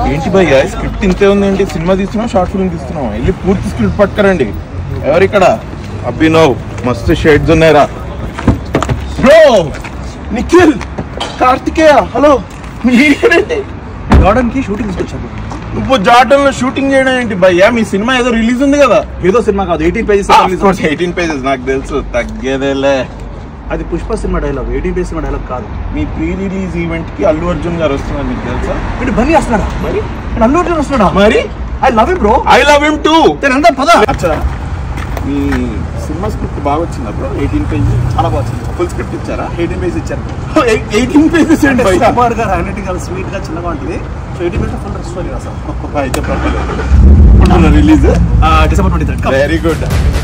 ఏంటి భయ్య స్క్రిప్ట్ ఇంతే ఉంది ఏంటి సినిమా తీస్తున్నాం షార్ట్ ఫిల్మ్ తీస్తున్నాం వెళ్ళి పూర్తి స్క్రిప్ట్ పట్టుకరండి ఎవరిక్కడ అభినవ్ మస్తు షేడ్స్ ఉన్నాయిరా బ్రో నిఖిల్ కార్తికేయ హలో మీరేంటి గార్డెన్ కి షూటింగ్ తీసుకొచ్చాను నువ్వు జాటన్ లో షూటింగ్ చేయడం ఏంటి భయ్య మీ సినిమా ఏదో రిలీజ్ ఉంది కదా ఏదో సినిమా కాదు ఎయిటీన్ పేజెస్ ఎయిటీన్ పేజెస్ నాకు తెలుసు తగ్గేదేలే అది Pushpa cinema dialogue eighteen page cinema dialogue కాదు మీ ప్రీ రిలీజ్ ఈవెంట్ కి అల్లు అర్జున్ గారు వస్తున్నారు మీకు తెలుసా వీడు బన్నీ వస్తున్నాడా మరి వీడు అల్లు అర్జున్ వస్తున్నాడా మరి I love you bro I love him too నేను అందరం పద అచ్చా మీ సినిమా స్క్రిప్ట్ బాగా వచ్చిందా బ్రో ఎయిటీన్ పేజ్ చాలా బాగుంది ఫుల్ స్క్రిప్ట్ ఇచ్చారా ఎయిటీన్ పేజ్ ఇచ్చారు ఎయిటీన్ పేజెస్ అంటే ఏంటి సుకుమార్ గారు అనలిటికల్ స్వీట్ గా చిన్నగా ఉంటుంది so eighteen page full story రాసాం అయితే పర్వాలేదు release December twenty third very good